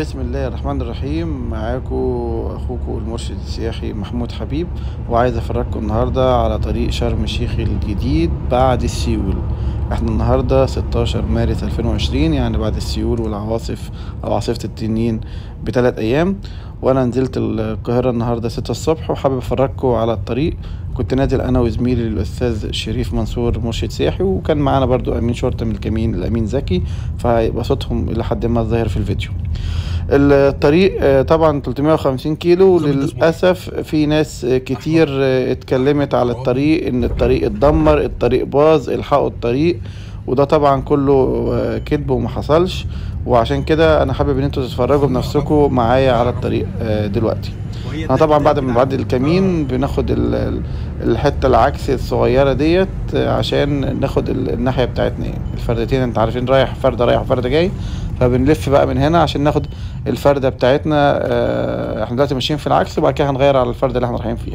بسم الله الرحمن الرحيم معاكم اخوكم المرشد السياحي محمود حبيب وعايز افرجكم النهارده على طريق شرم الشيخ الجديد بعد السيول احنا النهارده 16 مارس 2020 يعني بعد السيول والعواصف او عاصفة التنين بثلاث ايام وانا نزلت القاهرة النهارده 6 الصبح وحابب افرجكم على الطريق كنت نازل انا وزميلي الاستاذ شريف منصور مرشد سياحي وكان معانا برضو امين شرطة من الكمين الامين زكي فهيبقى صوتهم الى حد ما ظاهر في الفيديو الطريق آه، طبعا 350 كيلو للاسف في ناس آه، كتير آه، اتكلمت على الطريق ان الطريق اتدمر الطريق باظ الحقوا الطريق وده طبعا كله آه، كذب وما حصلش وعشان كده انا حابب ان انتوا تتفرجوا بنفسكم معايا على الطريق آه، دلوقتي انا طبعا بعد ما بعد الكمين بناخد ال- ال- الحته العكس الصغيره ديت آه، عشان ناخد ال- الناحيه بتاعتنا يعني الفردتين انت عارفين رايح فرده رايح وفرده جاي فبنلف بقى من هنا عشان ناخد الفرده بتاعتنا آه، احنا دلوقتي ماشيين في العكس وبعد كده هنغير على الفرده اللي احنا رايحين فيها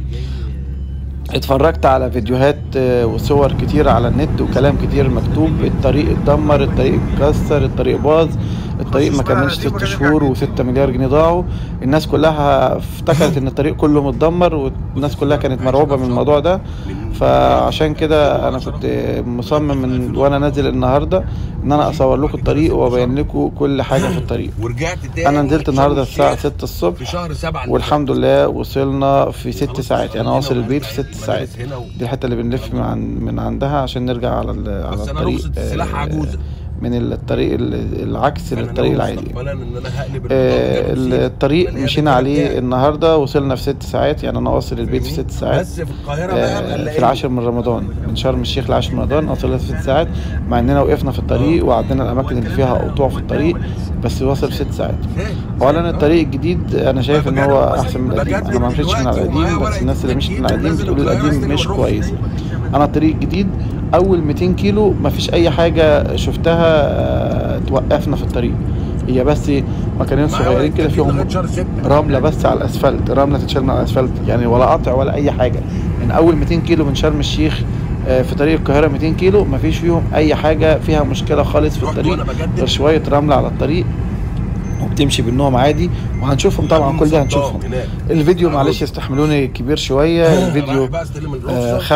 اتفرجت على فيديوهات آه، وصور كتير على النت وكلام كتير مكتوب الطريق اتدمر الطريق اتكسر الطريق باظ الطريق ما كملش ست شهور وستة مليار جنيه ضاعوا الناس كلها افتكرت ان الطريق كله متدمر والناس كلها كانت مرعوبة من الموضوع ده فعشان كده انا كنت مصمم من وانا نازل النهارده ان انا اصور لكم الطريق وابين لكم كل حاجة في الطريق ورجعت تاني انا نزلت النهارده شرم الساعة الشيخ 6 الصبح في شهر سبعة اللي والحمد لله وصلنا في ست ساعات يعني انا واصل البيت في ست ساعات دي الحته اللي بنلف من عن من عندها عشان نرجع على ال- على بس انا الطريق رخصة السلاح آه، عجوزة من الطريق ال- العكس فأنا للطريق ناوي العادي مستقبلا ان انا هقلب آه، النظام جنوب الطريق سيناء. مشينا مليان عليه بالرجال. النهارده وصلنا في ست ساعات يعني انا واصل البيت في ست ساعات بس في القاهرة بقى آه، مقلقين. في العاشر من رمضان من شرم الشيخ لعاشر من رمضان وصلنا في ست ساعات مع اننا وقفنا في الطريق وعدينا الاماكن اللي فيها قطوع في الطريق بس وصل في ست ساعات اولا الطريق الجديد انا شايف ان هو احسن من القديم انا ما مشيتش من على القديم بس الناس اللي مشيت من القديم بتقول القديم مش كويس انا الطريق الجديد اول 200 كيلو ما فيش اي حاجه شفتها آه، توقفنا في الطريق هي بس مكانين صغيرين كده فيهم لغاية شهر ستة. رمله بس على الاسفلت رمله تتشال من على الاسفلت يعني ولا قطع ولا اي حاجه من اول 200 كيلو من شرم الشيخ آه، في طريق القاهره 200 كيلو ما فيش فيهم اي حاجه فيها مشكله خالص في رحت الطريق وأنا بجدد. غير شويه رمله على الطريق وبتمشي بالنوم عادي وهنشوفهم طبعا كل ده هنشوفهم هناك. الفيديو معلش استحملوني كبير شويه الفيديو رايح بقى استلم آه، الرخصة.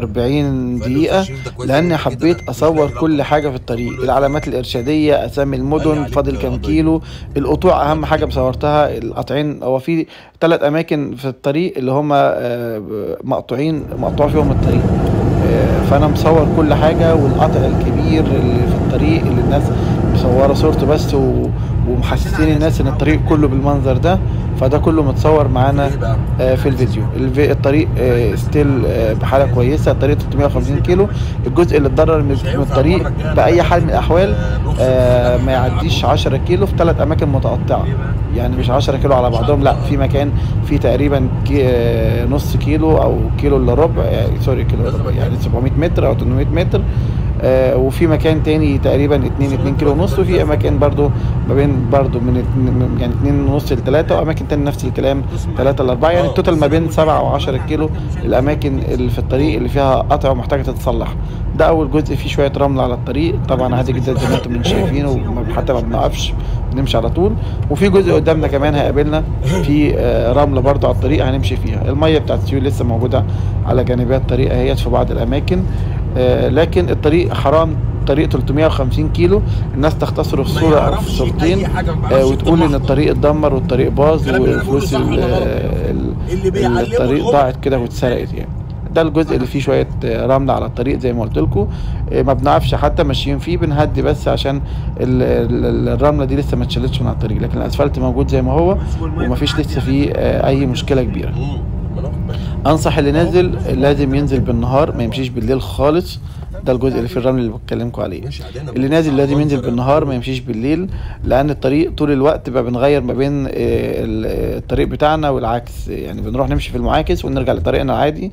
45 دقيقة لأني حبيت أصور كل حاجة في الطريق العلامات الإرشادية أسامي المدن فاضل كام كيلو القطوع أهم حاجة صورتها القطعين هو في ثلاث أماكن في الطريق اللي هما آه، مقطوعين مقطوع فيهم الطريق آه، فأنا مصور كل حاجة والقطع الكبير اللي في الطريق اللي الناس مصورة صورته بس و... ومحسسين الناس ان الطريق كله بالمنظر ده فده كله متصور معانا آه، في الفيديو الفي... الطريق آه، ستيل آه، بحاله كويسه الطريق 350 كيلو الجزء اللي اتضرر من من الطريق باي حال من الاحوال آه، ما يعديش 10 كيلو في ثلاث اماكن متقطعه يعني مش 10 كيلو على بعضهم لا في مكان في تقريبا كي... آه، نص كيلو او كيلو الا ربع يعني سوري كيلو إلا ربع يعني 700 متر او 800 متر آه، وفي مكان تاني تقريبا 2 2 كيلو ونص وفي اماكن برضو ما بين برضو من اتنين- يعني 2 ونص ل 3 واماكن تاني نفس الكلام 3 ل 4 يعني التوتال ما بين 7 و 10 كيلو الاماكن اللي في الطريق اللي فيها قطع ومحتاجه تتصلح ده اول جزء فيه شويه رمل على الطريق طبعا عادي جدا زي ما انتم من شايفين وحتى ما بنقفش بنمشي على طول وفي جزء قدامنا كمان هيقابلنا في آه، رمله برضو على الطريق هنمشي فيها الميه بتاعت السيول لسه موجوده على جانبات الطريق اهيت في بعض الاماكن آه، لكن الطريق حرام طريق 350 كيلو الناس تختصره في صوره او في صورتين آه، وتقول ان الطريق اتدمر والطريق باظ وفلوس ال- ال- ال- الطريق ضاعت كده واتسرقت يعني ده الجزء اللي فيه شويه آه، رمل على الطريق زي ما قلت لكم ما بنعرفش حتى ماشيين فيه بنهدي بس عشان ال- ال- الرمله دي لسه ما اتشالتش من على الطريق لكن الاسفلت موجود زي ما هو ومفيش لسه فيه آه، اي مشكله كبيره مم. ما أنا واخد بالي. انصح اللي نازل لازم ينزل بالنهار ما يمشيش بالليل خالص ده الجزء اللي فيه الرمل اللي بتكلمكم عليه ماشي عدينا اللي نازل لازم ينزل بالنهار ما يمشيش بالليل لان الطريق طول الوقت بقى بنغير ما بين آه، ال- الطريق بتاعنا والعكس يعني بنروح نمشي في المعاكس ونرجع لطريقنا العادي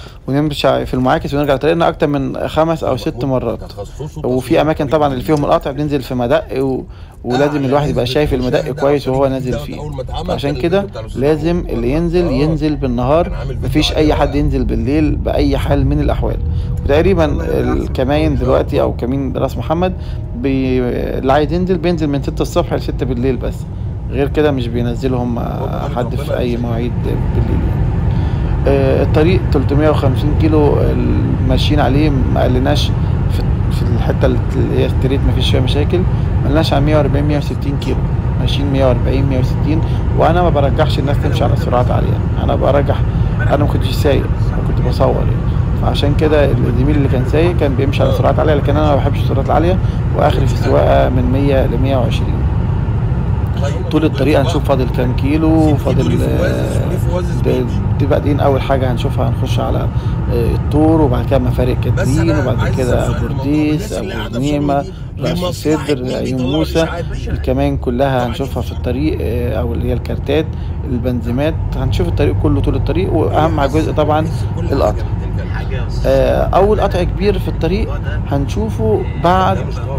ونمشي في المعاكس ونرجع لطريقنا اكتر من خمس او ست مرات تخصصه وفي اماكن طبعا اللي فيهم القطع بننزل في مدق و... ولازم الواحد يبقى شايف المدق كويس وهو نازل فيه عشان كده لازم اللي ينزل ينزل بالنهار مفيش اي حد ينزل بالليل باي حال من الاحوال وتقريبا الكماين دلوقتي او كمين راس محمد بي... اللي عايز ينزل بينزل من 6 الصبح ل 6 بالليل بس غير كده مش بينزلهم حد في اي مواعيد بالليل آه، الطريق 350 كيلو ماشيين عليه ما قلناش في في الحته اللي هي ستريت ما فيش فيها مشاكل ما قلناش على 140 160 كيلو ماشيين 140 160 وانا ما برجحش الناس تمشي على سرعات عاليه انا برجح انا ما كنتش سايق أنا كنت بصور يعني فعشان كده الزميل اللي كان سايق كان بيمشي على سرعات عاليه لكن انا ما بحبش السرعات العاليه واخري في السواقه من 100 ل 120 طول الطريق هنشوف فاضل كام كيلو فاضل آه، دي بعدين اول حاجه هنشوفها هنخش على آه، الطور وبعد كده مفارق كاترين وبعد كده بورديس ابو غنيمه راس السدر عيون موسى الكمان كلها هنشوفها في الطريق آه، او اللي هي الكارتات البنزيمات هنشوف الطريق كله طول الطريق واهم جزء طبعا القطع آه، اول قطع كبير في الطريق هنشوفه بعد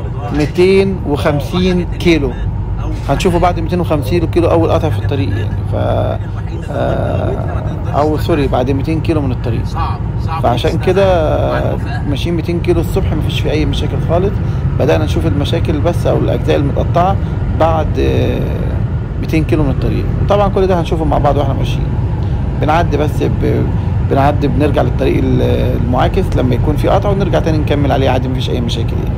250 كيلو هنشوفه بعد 250 كيلو اول قطع في الطريق يعني ف آه، او سوري بعد 200 كيلو من الطريق فعشان كده آه، ماشيين 200 كيلو الصبح مفيش فيه اي مشاكل خالص بدأنا نشوف المشاكل بس او الاجزاء المتقطعة بعد آه، 200 كيلو من الطريق طبعا كل ده هنشوفه مع بعض واحنا ماشيين بنعدي بس ب... بنعدي بنرجع للطريق ال- المعاكس لما يكون في قطع ونرجع تاني نكمل عليه عادي مفيش اي مشاكل يعني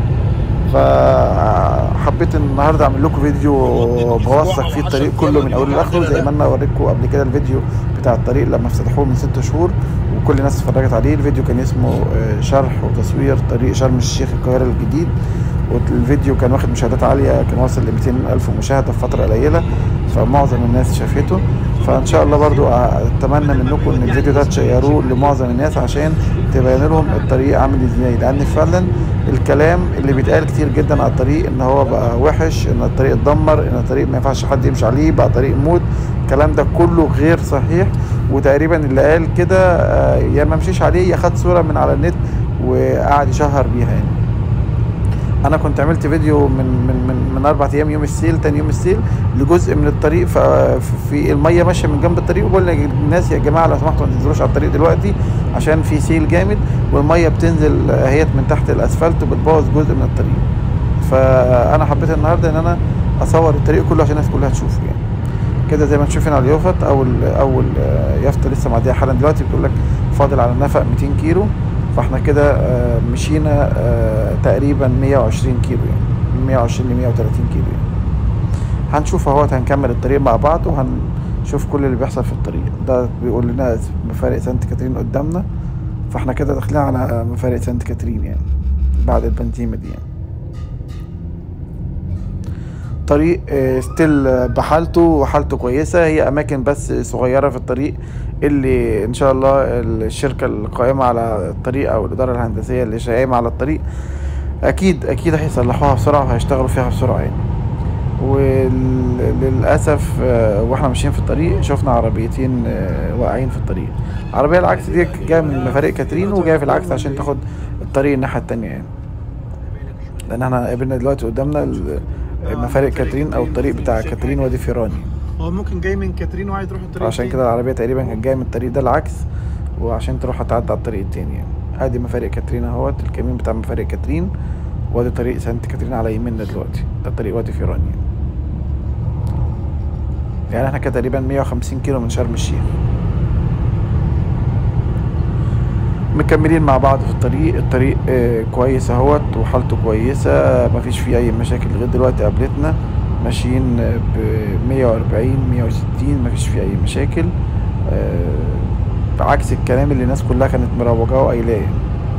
فحبيت النهارده اعمل لكم فيديو بوثق فيه الطريق كله من اوله لاخره زي ما انا وريتكم قبل كده الفيديو بتاع الطريق لما افتتحوه من ست شهور وكل الناس اتفرجت عليه الفيديو كان اسمه آه، شرح وتصوير طريق شرم الشيخ القاهره الجديد والفيديو كان واخد مشاهدات عاليه كان واصل ل 200 الف مشاهده في فتره قليله فمعظم الناس شافته فان شاء الله برضو اتمنى منكم ان الفيديو ده تشيروه لمعظم الناس عشان تبين لهم الطريق عامل ازاي لان فعلا الكلام اللي بيتقال كتير جدا على الطريق ان هو بقى وحش ان الطريق اتدمر ان الطريق ما ينفعش حد يمشي عليه بقى طريق موت الكلام ده كله غير صحيح وتقريبا اللي قال كده آه، يا ما مشيش عليه يا خد صوره من على النت وقعد يشهر بيها يعني انا كنت عملت فيديو من من من من اربع ايام يوم السيل تاني يوم السيل لجزء من الطريق ف- في الميه ماشيه من جنب الطريق وقلنا للناس يا جماعه لو سمحتوا ما تنزلوش على الطريق دلوقتي عشان في سيل جامد والميه بتنزل اهيت من تحت الاسفلت وبتبوظ جزء من الطريق فانا حبيت النهارده ان انا اصور الطريق كله عشان الناس كلها تشوفه يعني كده زي ما انتم شايفين على اليافط اول اول آه، يافطه لسه معديه حالا دلوقتي بتقول لك فاضل على النفق 200 كيلو فاحنا كده آه، مشينا آه، تقريبا 120 كيلو يعني من 120 ل 130 كيلو يعني هنشوف اهوت هنكمل الطريق مع بعض وهنشوف كل اللي بيحصل في الطريق ده بيقول لنا مفارق سانت كاترين قدامنا فاحنا كده داخلين على مفارق سانت كاترين يعني بعد البنزيمة دي يعني طريق آه، ستيل بحالته وحالته كويسة هي أماكن بس صغيرة في الطريق اللي إن شاء الله الشركة القائمة على الطريق أو الإدارة الهندسية اللي قايمة على الطريق أكيد أكيد هيصلحوها بسرعة وهيشتغلوا فيها بسرعة يعني وللأسف آه، واحنا ماشيين في الطريق شفنا عربيتين آه، واقعين في الطريق العربية العكس دي جاية من مفارق كاترين وجاية في العكس عشان تاخد الطريق الناحية التانية يعني لأن احنا قابلنا دلوقتي قدامنا ال- مفارق كاترين أو الطريق بتاع كاترين وادي فيراني هو ممكن جاي من كاترين وعايز يروح الطريق عشان كده العربية تقريبا كانت جاية من الطريق ده العكس وعشان تروح هتعدي على الطريق التاني يعني ادي مفارق كاترين اهوت الكمين بتاع مفارق كاترين وادي طريق سانت كاترين على يميننا دلوقتي ده طريق وادي فيراني يعني. يعني احنا كده تقريبا 150 كيلو من شرم الشيخ مكملين مع بعض في الطريق الطريق آه، كويس اهوت وحالته كويسة مفيش فيه اي مشاكل لغاية دلوقتي قابلتنا ماشيين آه، ب 140 160 مفيش فيه اي مشاكل آه، عكس الكلام اللي الناس كلها كانت مروجاه وقايلاه يعني.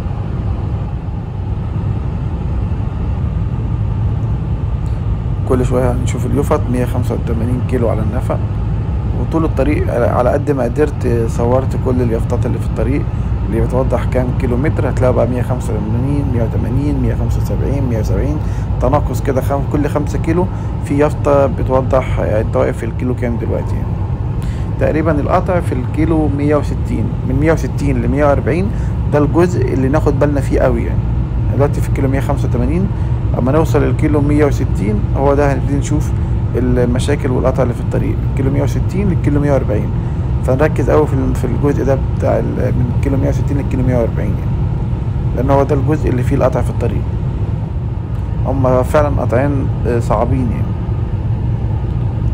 كل شوية هنشوف اليفط 185 كيلو على النفق وطول الطريق على قد ما قدرت صورت كل اليافطات اللي في الطريق اللي بتوضح كام كيلو متر هتلاقي بقى 185 180 175 170 تناقص كده خم... كل خمسة كيلو في يافطة بتوضح انت واقف في الكيلو كام دلوقتي يعني. تقريبا القطع في الكيلو 160 من 160 ل 140 ده الجزء اللي ناخد بالنا فيه قوي يعني دلوقتي في الكيلو 185 اما نوصل للكيلو 160 هو ده هنبتدي نشوف المشاكل والقطع اللي في الطريق الكيلو 160 للكيلو 140 فنركز قوي في ال- في الجزء ده بتاع ال- من الكيلو 160 للكيلو 140 يعني لان هو ده الجزء اللي فيه القطع في الطريق هما فعلا قطعين آه، صعبين يعني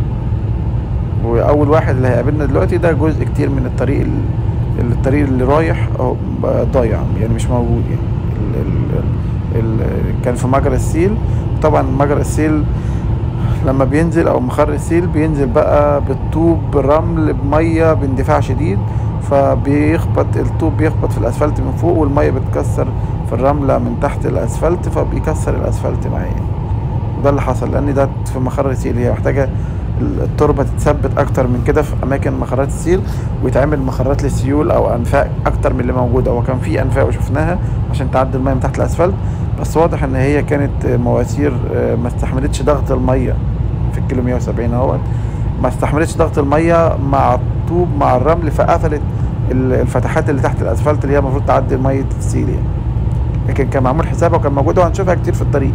اول واحد اللي هيقابلنا دلوقتي ده جزء كتير من الطريق ال- الطريق اللي رايح أهو بقى ضايع يعني مش موجود يعني ال ال ال كان في مجرى السيل طبعا مجرى السيل لما بينزل او مخر السيل بينزل بقى بالطوب بالرمل بميه باندفاع شديد فبيخبط الطوب بيخبط في الاسفلت من فوق والميه بتكسر في الرمله من تحت الاسفلت فبيكسر الاسفلت معايا وده اللي حصل لان ده في مخر السيل هي محتاجه التربه تتثبت اكتر من كده في اماكن مخرات السيل ويتعمل مخرات للسيول او انفاق اكتر من اللي موجوده هو كان في انفاق وشفناها عشان تعدي الميه من تحت الاسفلت بس واضح ان هي كانت مواسير آه، ما استحملتش ضغط الميه في الكيلو 170 اهوت ما استحملتش ضغط الميه مع الطوب مع الرمل فقفلت ال- الفتحات اللي تحت الاسفلت اللي هي المفروض تعدي ميه السيل يعني لكن كان معمول حسابها وكان موجوده وهنشوفها كتير في الطريق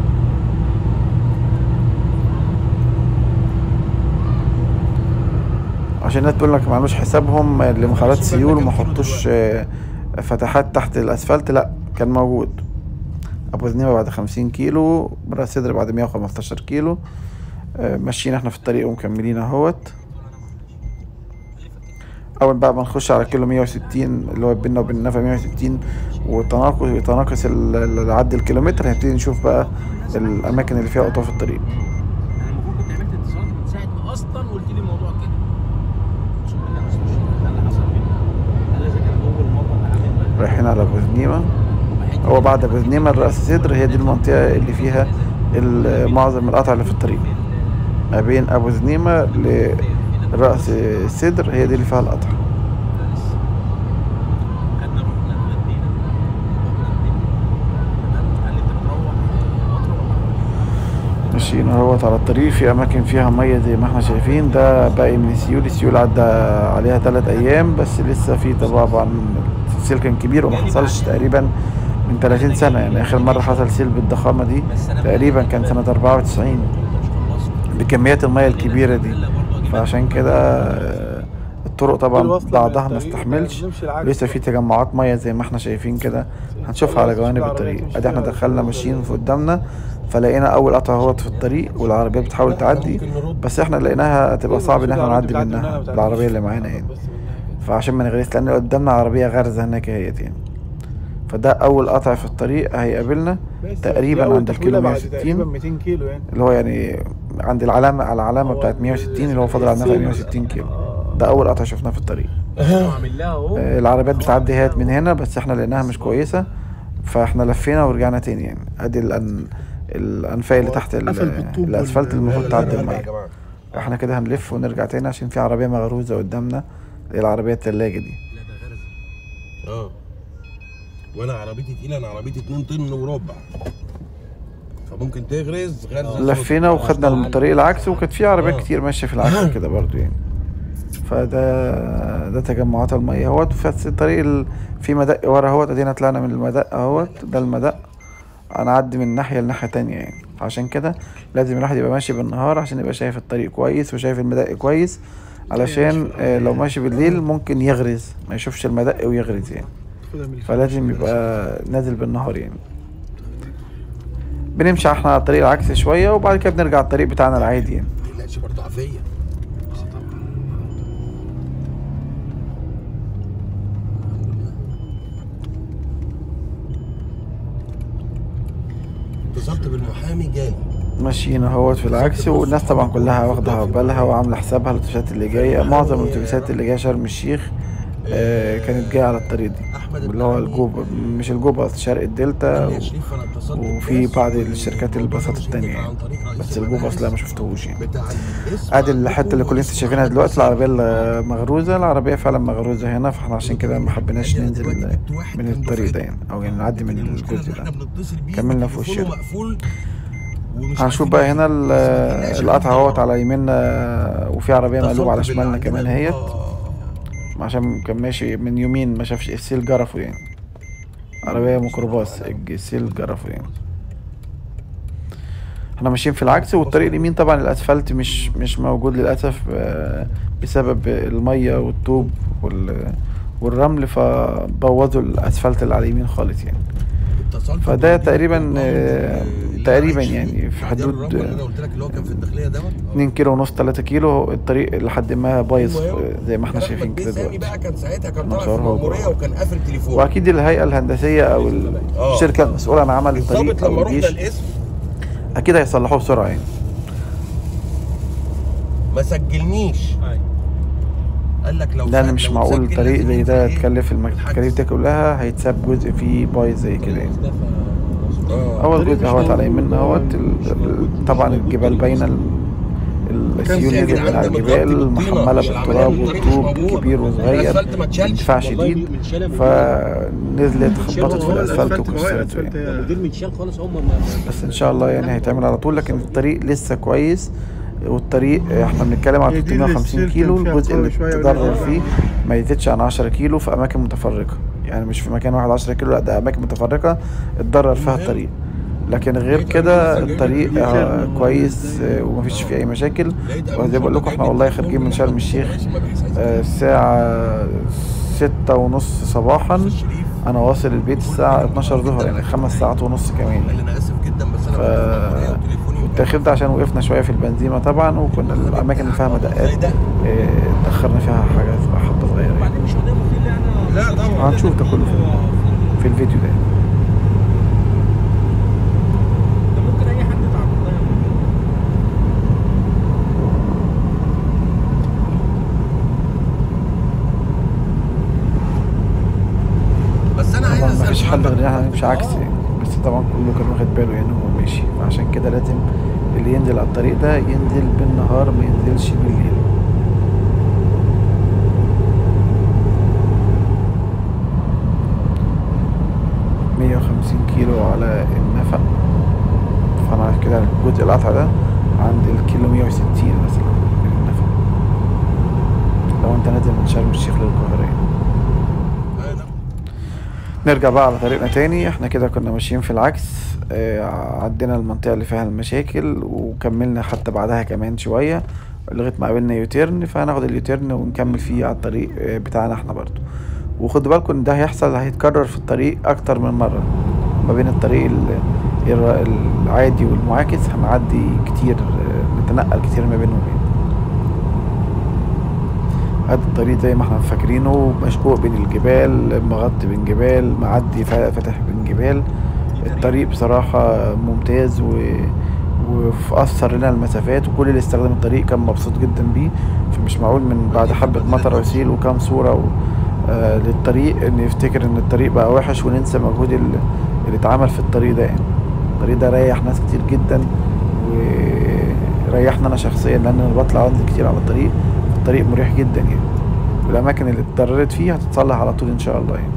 عشان الناس تقول لك ما عملوش حسابهم لمخالات السيول وما حطوش آه، فتحات تحت الاسفلت لا كان موجود ابو ذنيبه بعد 50 كيلو راس صدر بعد 115 كيلو آه، ماشيين احنا في الطريق ومكملين اهوت اول بقى ما نخش على كيلو 160 اللي هو بيننا وبين النفق 160 وتناقص يتناقص ال- ال- عد الكيلومتر هنبتدي نشوف بقى الاماكن اللي فيها قطوع في الطريق انا المفروض كنت عملت اتصالات من ساعه ما اصلا قلت لي الموضوع كده اقسم بالله بس مش ده اللي حصل مني قال لي اذا كان اول مره اعملها رايحين على ابو ذنيمه هو بعد ابو ذنيمه الراس صدر هي دي المنطقه اللي فيها ال- معظم القطع اللي في الطريق ما بين ابو ذنيمه لراس الصدر هي دي اللي فيها القطع خدنا رحنا غدينا رحنا الدنيا تمام قال لي انت بتروح مطروح ماشيين اهوت على الطريق في اماكن فيها ميه زي ما احنا شايفين ده باقي من السيول السيول عدى عليها تلات ايام بس لسه في طبعا السيل كان كبير وما حصلش تقريبا من 30 سنه يعني اخر مره حصل سيل بالضخامه دي تقريبا كان سنه 94 مش خلصت بكميات الميه الكبيره دي فعشان كده آه، الطرق طبعا الوصلة بعضها من ما الطريق استحملش نمشي العكس. لسه في تجمعات ميه زي ما احنا شايفين كده هنشوفها على جوانب الطريق ادي احنا دخلنا ماشيين في قدامنا فلقينا اول قطع اهوت في الطريق والعربيات بتحاول تعدي بس احنا لقيناها تبقى صعب ان احنا نعدي منها بالعربيه اللي معانا يعني فعشان ما نغريش لان قدامنا عربيه غارزه هناك اهيت يعني فده اول قطع في الطريق هيقابلنا تقريبا عند الكيلو 160 تقريبا 200 كيلو يعني اللي هو يعني عند العلامة على العلامة بتاعت 160 اللي هو فاضل على النفق 160 كيلو ده أول قطع شفناه في الطريق عامل لها اهو آه، العربيات بتعدي هات من هنا بس احنا لقيناها مش كويسة فاحنا لفينا ورجعنا تاني يعني ادي الأن... الأنفاق اللي تحت ال- قفل بالطوب الأسفلت اللي وال- المفروض تعدي يا المية جماعه احنا كده هنلف ونرجع تاني عشان في عربية مغروزة قدامنا اللي هي العربية التلاجة دي لا ده غرز اه وانا عربيتي تقيله انا عربيتي 2 طن وربع فممكن تغرز غرزه لفينا وخدنا الطريق العكس وكانت في عربيات كتير ماشيه في العكس كده برضو يعني فده ده تجمعات الميه اهوت في الطريق ال... في مدق ورا اهوت ادينا طلعنا من المدق اهوت ده المدق هنعدي من ناحيه لناحيه تانية يعني عشان كده لازم الواحد يبقى ماشي بالنهار عشان يبقى شايف الطريق كويس وشايف المدق كويس علشان آه، لو ماشي بالليل ممكن يغرز ما يشوفش المدق ويغرز يعني خدها من الفيلم. فلازم يبقى نازل بالنهار يعني بنمشي احنا على الطريق العكسي شوية وبعد كده بنرجع على الطريق بتاعنا العادي يعني ما تقلقش برضه عافيه اتصلت بالمحامي جالي ماشيين اهوت في العكس والناس طبعا كلها واخدة بالها وعاملة حسابها الاتوبيسات اللي جاية معظم الاتوبيسات اللي جاية شرم الشيخ آه كانت جاية على الطريق دي اللي هو الجوبة مش الجوبة قصدي شرق الدلتا يا شريف انا اتصلت وفي بالناس بعض الشركات الباصات عشان التانية يبقى يعني عن طريق رئيس بس الجوبة المجلس اصلا ما شفتهوش يعني بتاع الاسم ادي الحته اللي عندكم كل انتوا شايفينها دلوقتي العربيه المغروزه العربيه فعلا مغروزه هنا فاحنا عشان كده ما حبيناش ننزل من الطريق ده يعني او يعني نعدي من المشكلة الجزء إن إحنا ده بنتصل بيه كملنا في تليفونه وشنا. مقفول ومش هنشوف عارفين بقى هنا ال- ما سمعناش القطع الموضوع. اهوت على يميننا وفي عربيه مقلوبه على اتصلت شمالنا باللي كمان عندنا اهيت آه. عشان كان ماشي من يومين ما شافش السيل جرفه يعني عربيه ميكروباص السيل جرفه يعني احنا ماشيين في العكس والطريق اليمين طبعا الاسفلت مش مش موجود للاسف آه، بسبب الميه والطوب وال والرمل فبوظوا الاسفلت اللي على اليمين خالص يعني اتصلت فده بيه. تقريبا آه، تقريبا عايش يعني في بعدين حدود الرقم اللي انا قلت لك اللي هو كان في الداخليه دوت 2 كيلو ونص 3 كيلو الطريق لحد ما بايظ المهم، زي ما احنا كان شايفين أحمد بيه كده سامي دلوقتي بقى كان ساعتها كان ما طالع شاء في الله. المأمورية وكان قافل تليفون واكيد الهيئه الهندسيه او آه. الشركه المسؤوله عن عمل الطريق الضابط لما او رحنا الجيش القسم اكيد هيصلحوه بسرعه يعني ما سجلنيش أيوة. قال لك لو لان سجل- مش لو معقول تسجل طريق لازم زي ينزل ده إيه؟ يتكلف الحجز. التكاليف دي كلها هيتساب جزء فيه بايظ زي كده يعني مصطفى نصر. اه اول الطريق جزء مش اهوت موجود. على يمنا اهوت ال- ال- طبعا الجبال باينه ال- السيول يا نزل جدعان من على ده متغطي الجبال بالطينة. محمله مش العملية بالتراب إن الطريق والطوب مش موجود. كبير وصغير الأسفلت ما اتشالش. اندفاع والله شديد من شالة مدير- فنزلت شالوا خبطت في هو الاسفلت الأسفلت ما هو وكسرته الأسفلت يعني هي- مدير من شال خالص هم ما بس ان شاء الله يعني هيتعمل على طول لكن الطريق لسه كويس والطريق احنا بنتكلم عن هي دي اللي 350 السير كيلو كان فيها الجزء قوي اللي شوية اتضرر ولا- فيه ما يزيدش عن 10 كيلو في اماكن متفرقه يعني مش في مكان واحد 10 كيلو لا ده اماكن متفرقه اتضرر فيها الطريق لكن غير كده الطريق آه، كويس آه، ومفيش فيه اي مشاكل وزي ما بقول لكم احنا والله خارجين من شرم الشيخ آه، الساعة ستة ونص صباحا انا واصل البيت الساعة 12 ظهر يعني خمس ساعات ونص كمان قال لي انا اسف جدا بس انا ف- كنت في المأمورية وتليفوني التأخير ده عشان وقفنا شوية في البنزيمة طبعا وكنا الأماكن اللي فيها مدقات آه، اتأخرنا فيها حاجة حبة صغيرة يعني. وبعدين مش قدامه في اللي انا لا طبعا. هنشوف ده كله في, في الفيديو ده ده ممكن اي حد يتعرض لها بس انا عايز طبعا اسال مفيش حل محمد. غير ان احنا نمشي عكس يعني بس طبعا كله كان واخد باله يعني وهو ماشي فعشان كده لازم اللي ينزل على الطريق ده ينزل بالنهار ما ينزلش بالليل مية وخمسين كيلو على النفق فانا كده الجزء القطع ده عند الكيلو مية وستين مثلا من النفق لو انت نازل من شرم الشيخ للقاهرة يعني. آه، لا. نرجع بقى على طريقنا تاني احنا كده كنا ماشيين في العكس اه عدينا المنطقة اللي فيها المشاكل وكملنا حتى بعدها كمان شوية لغاية ما قابلنا يوتيرن فهناخد اليوتيرن ونكمل فيه على الطريق اه بتاعنا احنا برضو وخدوا بالكم ان ده هيحصل هيتكرر في الطريق اكتر من مرة ما بين الطريق ال- الر- العادي والمعاكس هنعدي كتير اه نتنقل كتير ما بينهم يعني. هذا الطريق زي ما احنا فاكرينه مشقوق بين الجبال مغطي بين جبال معدي فا- فاتح بين جبال الطريق بصراحة ممتاز و وأثر لنا المسافات وكل اللي استخدم الطريق كان مبسوط جدا بيه فمش معقول من بعد حبة مطر وسيل وكام صورة و... آه للطريق ان يفتكر ان الطريق بقى وحش وننسى مجهود ال- اللي اتعمل في الطريق ده يعني الطريق ده ريح ناس كتير جدا وريحنا انا شخصيا لان انا بطلع انزل كتير على الطريق الطريق مريح جدا يعني والاماكن اللي اتضررت فيه هتتصلح على طول ان شاء الله يعني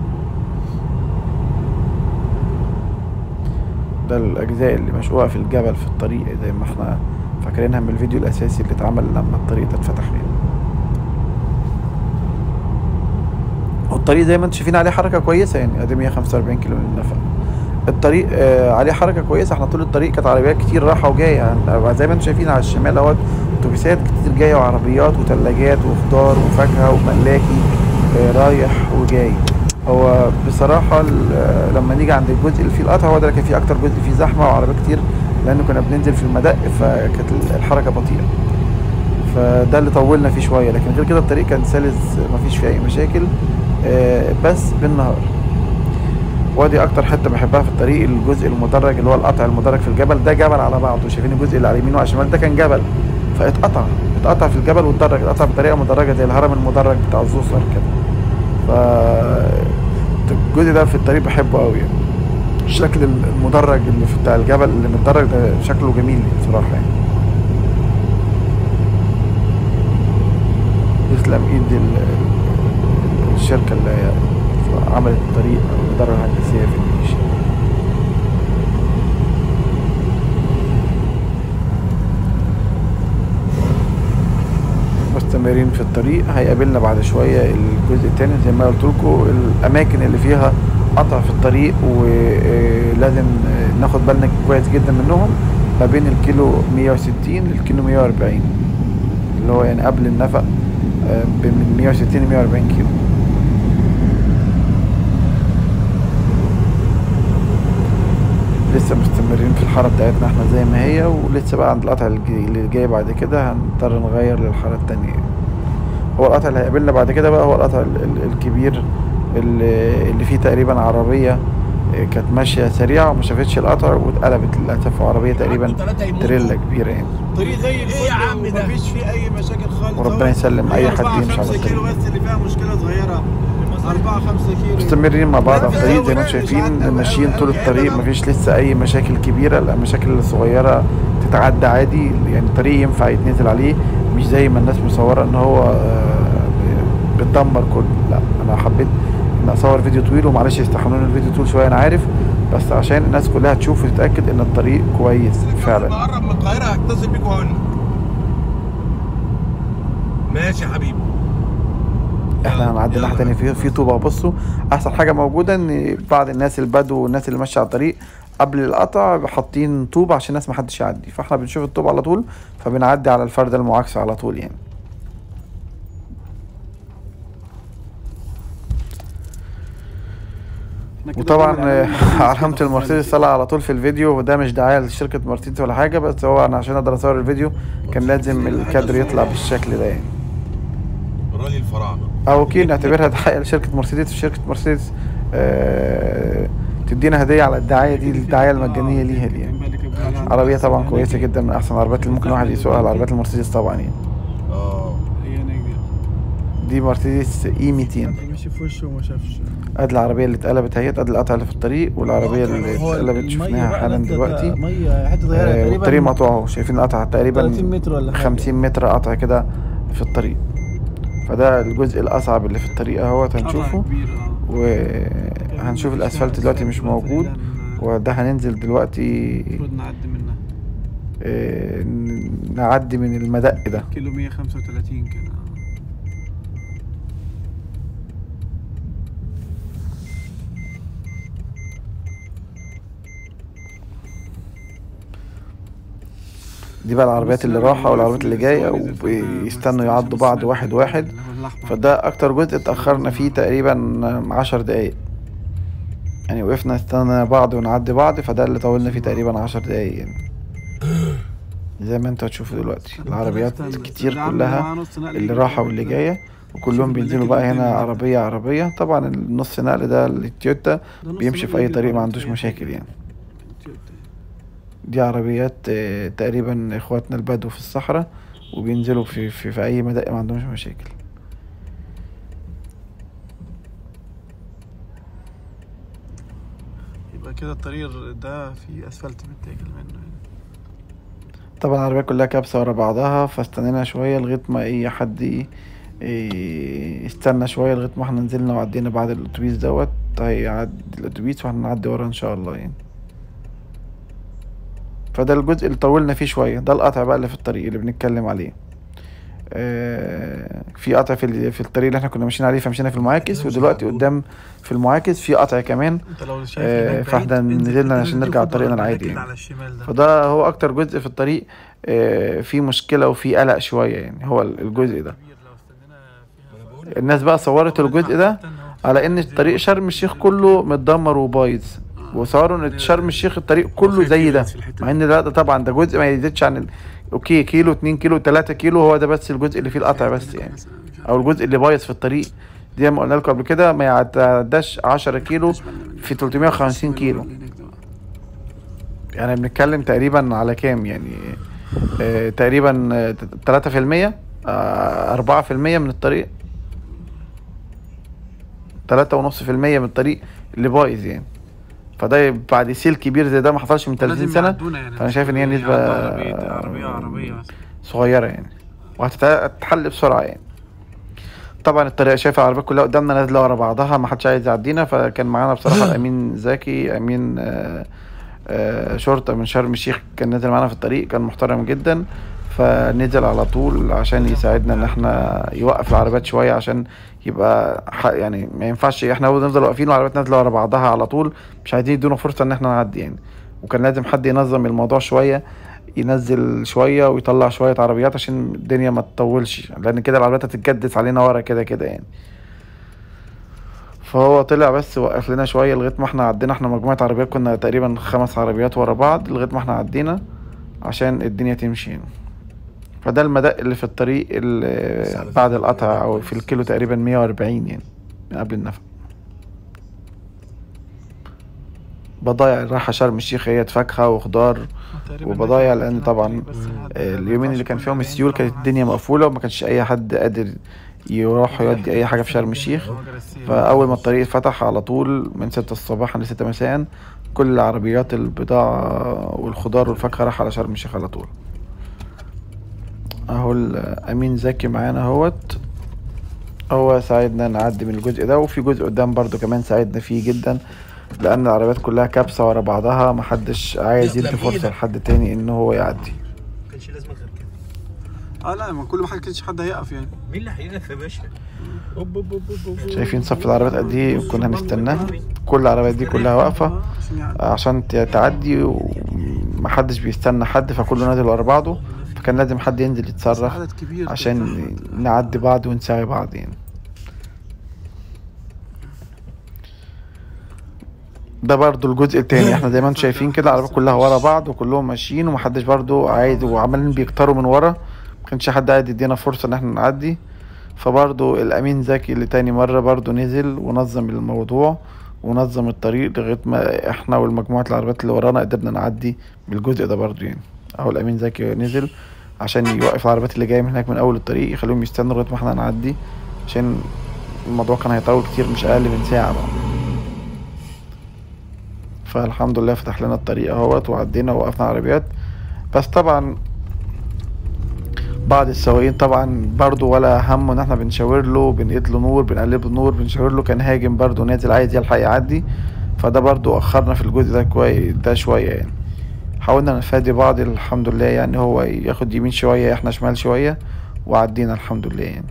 ده الاجزاء اللي مشقوقه في الجبل في الطريق زي ما احنا فاكرينها من الفيديو الاساسي اللي اتعمل لما الطريق ده اتفتح يعني والطريق زي ما انتم شايفين عليه حركه كويسه يعني ادي 145 كيلو للنفق الطريق آه عليه حركه كويسه احنا طول الطريق كانت عربيات كتير رايحه وجايه يعني زي ما انتم شايفين على الشمال اهوت اتوبيسات كتير جايه وعربيات وثلاجات وخضار وفاكهه وملاكي آه رايح وجاي هو بصراحه ال- آه، لما نيجي عند الجزء اللي فيه القطع هو ده اللي كان فيه اكتر جزء فيه زحمه وعربيات كتير لان كنا بننزل في المدق فكانت الحركه بطيئه فده اللي طولنا فيه شويه لكن غير كده الطريق كان سلس مفيش فيه اي مشاكل آه، بس بالنهار ودي اكتر حته بحبها في الطريق الجزء المدرج اللي هو القطع المدرج في الجبل ده جبل على بعضه شايفين الجزء اللي على اليمين وعلى الشمال ده كان جبل فاتقطع اتقطع في الجبل واتدرج اتقطع بطريقه مدرجه زي الهرم المدرج بتاع الزوسر كده ف الجزء ده في الطريق بحبه قوي يعني الشكل المدرج اللي في بتاع الجبل اللي متدرج ده شكله جميل بصراحه يعني يسلم ايد ال- ال- الشركه اللي هي عملت الطريق او الاداره الهندسيه في الجيش مستمرين في الطريق هيقابلنا بعد شوية الجزء التاني زي ما قلت لكم الأماكن اللي فيها قطع في الطريق ولازم ناخد بالنا كويس جدا منهم ما بين الكيلو 160 للكيلو 140 اللي هو يعني قبل النفق آه، من 160 ل 140 كيلو لسه مستمرين في الحاره بتاعتنا احنا زي ما هي ولسه بقى عند القطع الج- اللي جاي بعد كده هنضطر نغير للحاره التانية هو القطع اللي هيقابلنا بعد كده بقى هو القطع ال- ال- الكبير اللي, اللي فيه تقريبا عربيه اه، كانت ماشيه سريعه وما شافتش القطع واتقلبت للاسف وعربيه تقريبا ثلاثة يموتوا. تريلا كبيره يعني طريق زي الفل إيه يا عم ده؟ ومفيش فيه اي مشاكل خالص وربنا هو يسلم أي هي حد أربعة يمشي على خمسة كيلو الطريق. بس اللي فيها مشكله صغيره 4 5 كيلو مستمرين مع بعض على بس الطريق زي ما هو انتم مش شايفين عدى بقى ماشيين أوي طول أوي الطريق أبداً. مفيش لسه اي مشاكل كبيره لا المشاكل الصغيره تتعدى عادي يعني الطريق ينفع يتنزل عليه مش زي ما الناس مصوره ان هو آه، بتدمر كله لا انا حبيت ان اصور فيديو طويل ومعلش يستحملوني الفيديو طول شويه انا عارف بس عشان الناس كلها تشوف وتتاكد ان الطريق كويس فعلا بقرب من القاهره هتصل بيك وهقول لك ماشي يا حبيبي احنا هنعدي ناحيه تانية في في طوبه بصوا احسن حاجه موجوده ان بعض الناس البدو والناس اللي ماشيه على الطريق قبل القطع حاطين طوب عشان الناس محدش يعدي فاحنا بنشوف الطوب على طول فبنعدي على الفرده المعاكسه على طول يعني إحنا كده وطبعا بنعمل آه، عملية علامة كده المرسيدس طالعة على طول في الفيديو وده مش دعاية لشركة مرسيدس ولا حاجة بس هو أنا عشان أقدر أصور الفيديو كان لازم الكادر يطلع بالشكل ده يعني رالي الفراعنه أو أوكي نعتبرها دعاية لشركة مرسيدس وشركة مرسيدس آه تدينا هدية على الدعاية دي الدعاية المجانية ليها دي يعني عربية طبعا كويسة جدا من أحسن العربيات اللي ممكن الواحد يسوقها العربيات المرسيدس طبعا يعني اه هي نجدة دي مرسيدس اي 200 مشي في وشه وما شافش ادي العربية اللي اتقلبت اهي ادي القطع اللي في الطريق والعربية اللي اتقلبت شفناها حالا دلوقتي ميه حته صغيره آه، تقريبا والطريق مقطوع اهو شايفين القطع 30 تقريبا متر ولا حاجه 50 متر قطع كده في الطريق فده الجزء الاصعب اللي في الطريق اهوت هنشوفه وهنشوف الاسفلت دلوقتي مش موجود وده هننزل دلوقتي المفروض نعدي منها آه، ن- نعدي من المدق ده كيلو 135 كده دي بقى العربيات اللي رايحة والعربيات اللي جاية وبيستنوا يعدوا بعض واحد واحد فده اكتر جزء اتأخرنا فيه تقريبا عشر دقايق يعني وقفنا نستنى بعض ونعدي بعض فده اللي طولنا فيه تقريبا عشر دقايق يعني زي ما انتوا هتشوفوا دلوقتي العربيات كتير كلها اللي رايحة واللي جاية وكلهم بينزلوا بقى هنا عربية عربية طبعا النص نقل ده التويوتا بيمشي في أي طريق ما عندوش مشاكل يعني دي عربيات آه، تقريبا اخواتنا البدو في الصحراء وبينزلوا في, في, في اي مدق ما عندهمش مشاكل يبقى كده الطريق ده فيه اسفلت متاكل منه يعني. طبعا العربية كلها كابسة ورا بعضها فاستنينا شوية لغاية ما اي حد ي- ي- يستنى شوية لغاية ما احنا نزلنا وعدينا بعد الاتوبيس دوت هيعدي الاتوبيس واحنا نعدي ورا ان شاء الله يعني فده الجزء اللي طولنا فيه شوية ده القطع بقى اللي في الطريق اللي بنتكلم عليه آه، في قطع في ال- في الطريق اللي احنا كنا ماشيين عليه فمشينا في المعاكس ودلوقتي قدام في المعاكس في قطع كمان انت لو شايف آه، هناك بعيد، فاحنا انزل نزلنا كده عشان انزل نرجع خد طريقنا بعد العادي كده يعني. على الشمال ده فده هو اكتر جزء في الطريق آه، فيه مشكلة وفيه قلق شوية يعني هو الجزء ده كبير لو استنينا فيها الناس بقى صورت الجزء ده على ان طريق شرم الشيخ كله متدمر وبايظ وصوروا ان شرم الشيخ الطريق كله زي ده مع ان لا ده طبعا ده جزء ما يزيدش عن ال... اوكي كيلو 2 كيلو 3 كيلو هو ده بس الجزء اللي فيه القطع بس يعني او الجزء اللي بايظ في الطريق زي ما قلنا لكم قبل كده ما يعداش 10 كيلو في 350 كيلو يعني بنتكلم تقريبا على كام يعني آه تقريبا آه، 3% آه 4% من الطريق تلاتة ونص في المية من الطريق اللي بايظ يعني فده بعد سيل كبير زي ده ما حصلش من 30 سنة فأنا شايف إن هي نسبة عربية عربية عربية مثلا صغيرة يعني وهتتحل بسرعة يعني طبعا الطريقة شايف العربيات كلها قدامنا نازلة ورا بعضها ما حدش عايز يعدينا فكان معانا بصراحة الأمين زكي أمين آه، آه، شرطة من شرم الشيخ كان نازل معانا في الطريق كان محترم جدا فنزل على طول عشان يساعدنا ان احنا يوقف العربيات شوية عشان يبقى ح- يعني ما ينفعش احنا نفضل واقفين والعربيات نازلة ورا بعضها على طول مش عايزين يدونا فرصة ان احنا نعدي يعني وكان لازم حد ينظم الموضوع شوية ينزل شوية ويطلع شوية عربيات عشان الدنيا ما تطولش لأن كده العربيات هتتجدس علينا ورا كده كده يعني فهو طلع بس وقف لنا شويه لغايه ما احنا عدينا احنا مجموعه عربيات كنا تقريبا خمس عربيات ورا بعض لغايه ما احنا عدينا عشان الدنيا تمشي فده المدق اللي في الطريق اللي بعد القطع او في الكيلو تقريبا 140 يعني من قبل النفق بضايع رايحة شرم الشيخ هي فاكهة وخضار تقريبا وبضايع ده كان لأن كان طبعا الطريق بس لحد- آه، اليومين اللي كان فيهم السيول كانت الدنيا مقفولة وما كانش أي حد قادر يروح يودي أي حاجة في شرم الشيخ مجرى السيل. فأول ما الطريق اتفتح على طول من ستة الصباح لستة مساء كل عربيات البضاعة والخضار والفاكهة راح على شرم الشيخ على طول اهو الأمين زكي معانا اهوت هو ساعدنا نعدي من الجزء ده وفي جزء قدام برضو كمان ساعدنا فيه جدا لأن العربيات كلها كابسة ورا بعضها محدش عايز يدي تسلم فرصة إيدك. لحد تاني إن هو يعدي ما كانش لازم غير كده اه لا ما كل ما حد كانش حد هيقف يعني مين اللي هيقف يا باشا؟ شايفين صف العربيات قد ايه كنا هنستناه كل العربيات دي كلها واقفة آه، عشان يعدي. عشان ت- تعدي ومحدش بيستنى حد فكله نازل ورا بعضه فكان لازم حد ينزل بس يتصرف عدد كبير كده. عشان نعدي بعض ونساوي بعض يعني ده برضو الجزء التاني احنا زي ما انتم شايفين كده العربيات كلها ورا بعض وكلهم ماشيين ومحدش برضو عايز وعمالين بيكتروا من ورا مكانش حد قاعد يدينا فرصة ان احنا نعدي فبرضو الامين زكي اللي تاني مرة برضو نزل ونظم الموضوع ونظم الطريق لغاية ما احنا والمجموعة العربيات اللي ورانا قدرنا نعدي بالجزء ده برضو يعني اهو الامين زكي نزل عشان يوقف العربيات اللي جاية من هناك من اول الطريق يخليهم يستنوا لغاية ما احنا نعدي عشان الموضوع كان هيطول كتير مش اقل من ساعة بقى فالحمد لله فتح لنا الطريق اهوت وعدينا ووقفنا عربيات بس طبعا بعض السواقين طبعا برضو ولا هم ان احنا بنشاور له بنقيد له نور بنقلب له نور بنشاور له كان هاجم برضو نازل عايز يلحق يعدي فده برضو اخرنا في الجزء ده كويس ده شوية يعني حاولنا نفادي بعض الحمد لله يعني هو ياخد يمين شوية احنا شمال شوية وعدينا الحمد لله يعني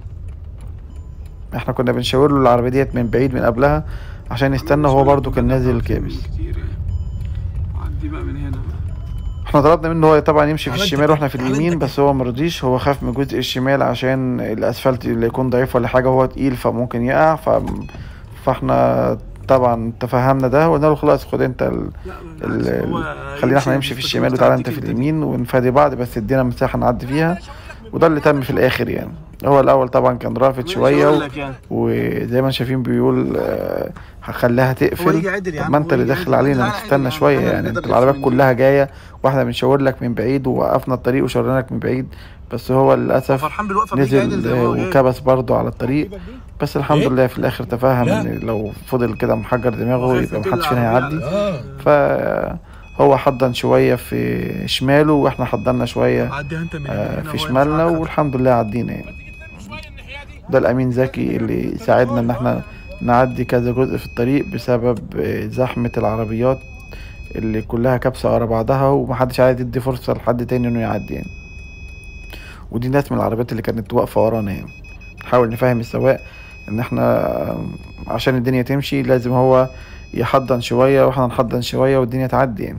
احنا كنا بنشاور له العربية ديت من بعيد من قبلها عشان يستنى وهو برضو كان نازل كابس كتير يعني عدي بقى من هنا بقى. احنا طلبنا منه هو طبعا يمشي في عملت الشمال كده، واحنا في عملت اليمين كده. بس هو مرضيش هو خاف من الجزء الشمال عشان الاسفلت اللي يكون ضعيف ولا حاجه هو تقيل فممكن يقع ف... فاحنا طبعا تفهمنا ده وقلنا له خلاص خد انت ال... لا ال... بالعكس، ال... هو خلينا احنا يمشي نمشي في بس الشمال كنت وتعالى تعدي انت في كده. اليمين ونفادي بعض بس ادينا مساحه نعدي فيها وده اللي تم في الاخر يعني هو الاول طبعا كان رافض ماشي، شويه أقول و... لك يعني. وزي ما شايفين بيقول آه، هخليها هو تقفل يجي عدل يا طب عم، ما انت هو اللي يجي داخل عدل. علينا لا، ما لا، تستنى لا، شويه أنا يعني نقدر انت العربيات نمشي كلها جايه واحنا بنشاور لك من بعيد ووقفنا الطريق وشاورنا لك من بعيد بس هو للاسف فرحان بالوقفه بيجي عدل نزل زي ما هو جاي. وكبس برضه على الطريق بس الحمد إيه؟ لله في الاخر تفهم لا. ان لو فضل كده محجر دماغه خايف يبقى يطير محدش فينا العربية هيعدي اه فهو حضن شويه في شماله واحنا حضنا شويه عدي انت من آه، هنا في وهو شمالنا يمشي والحمد لله عدينا يعني ده الامين زكي اللي ساعدنا ان احنا نعدي كذا جزء في الطريق بسبب آه، زحمة العربيات اللي كلها كابسة ورا بعضها ومحدش عايز يدي فرصة لحد تاني انه يعدي يعني ودي ناس من العربيات اللي كانت واقفة ورانا يعني نحاول نفهم السواق ان احنا آه، عشان الدنيا تمشي لازم هو يحضن شوية واحنا نحضن شوية والدنيا تعدي يعني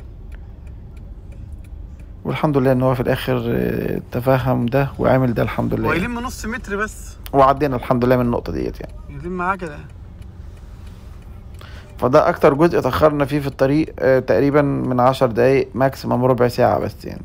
والحمد لله ان هو في الاخر آه، تفهم ده وعمل ده الحمد لله هو يعني. يلم نص متر بس وعدينا الحمد لله من النقطة ديت يعني يلم عجله فده أكتر جزء اتأخرنا فيه في الطريق آه، تقريبا من عشر دقايق ماكسيمم ربع ساعة بس يعني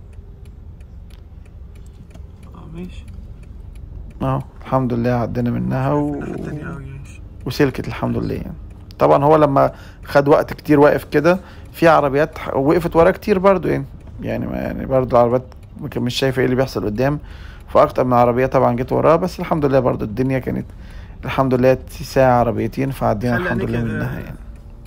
اه ماشي اهو الحمد لله عدينا منها و... الناحيه التانيه قوي ماشي وسلكت الحمد لله يعني طبعا هو لما خد وقت كتير واقف كده في عربيات ح- وقفت وراه كتير برضو يعني يعني ما يعني برضو العربيات ما كان- مش شايفه ايه اللي بيحصل قدام فاكتر من عربيه طبعا جت وراه بس الحمد لله برضو الدنيا كانت الحمد لله ساعة عربيتين فعدينا خلي الحمد عينيك لله يا- منها يعني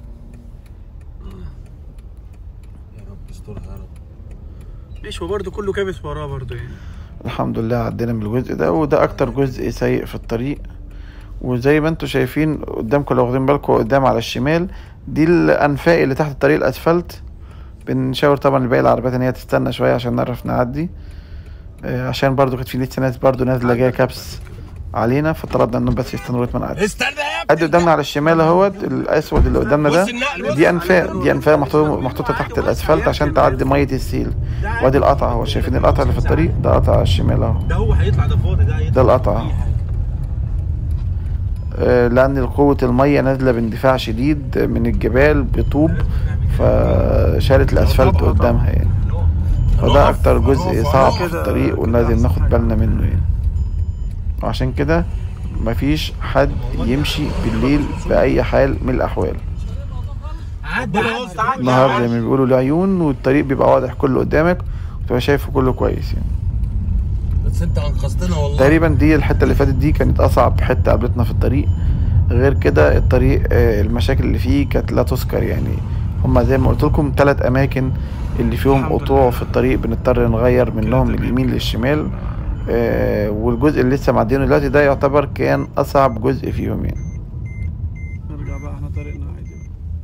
يا رب استرها يا رب ماشي هو برضه كله كابس وراه برضه يعني الحمد لله عدينا من الجزء ده وده اكتر جزء سيء في الطريق وزي ما انتم شايفين قدامكم لو واخدين بالكم قدام على الشمال دي الانفاق اللي تحت الطريق الاسفلت بنشاور طبعا لباقي العربيات ان هي تستنى شويه عشان نعرف نعدي آه، عشان برضو كانت في لسه ناس برضو نازله جايه كابس علينا فطلبنا انهم بس يستنوا لغايه ما نعدي استنى يا ادي قدامنا على الشمال اهوت الاسود اللي قدامنا ده بص النقل دي انفاق دي انفاق محطوطه محطوطه تحت الاسفلت عشان تعدي ميه السيل وادي القطع اهو شايفين القطع اللي في الطريق ده قطع على الشمال اهو ده هو هيطلع ده فاضي ده هيطلع ده القطع. أي حاجة. آه، لان قوة المية نازلة باندفاع شديد من الجبال بطوب فشالت الاسفلت قدامها يعني فده اكتر جزء صعب في الطريق ولازم ناخد بالنا منه يعني وعشان كده مفيش حد يمشي بالليل بأي حال من الأحوال عدى عدى النهار زي ما بيقولوا العيون والطريق بيبقى واضح كله قدامك وتبقى شايفه كله كويس يعني بس انت انقذتنا والله تقريبا دي الحتة اللي فاتت دي كانت أصعب حتة قابلتنا في الطريق غير كده الطريق آه، المشاكل اللي فيه كانت لا تذكر يعني هما زي ما قلت لكم ثلاث أماكن اللي فيهم الحمد قطوع لله. في الطريق بنضطر نغير منهم من اليمين للشمال آه، والجزء اللي لسه معدينه دلوقتي ده يعتبر كان أصعب جزء فيهم يعني نرجع بقى احنا طريقنا عادي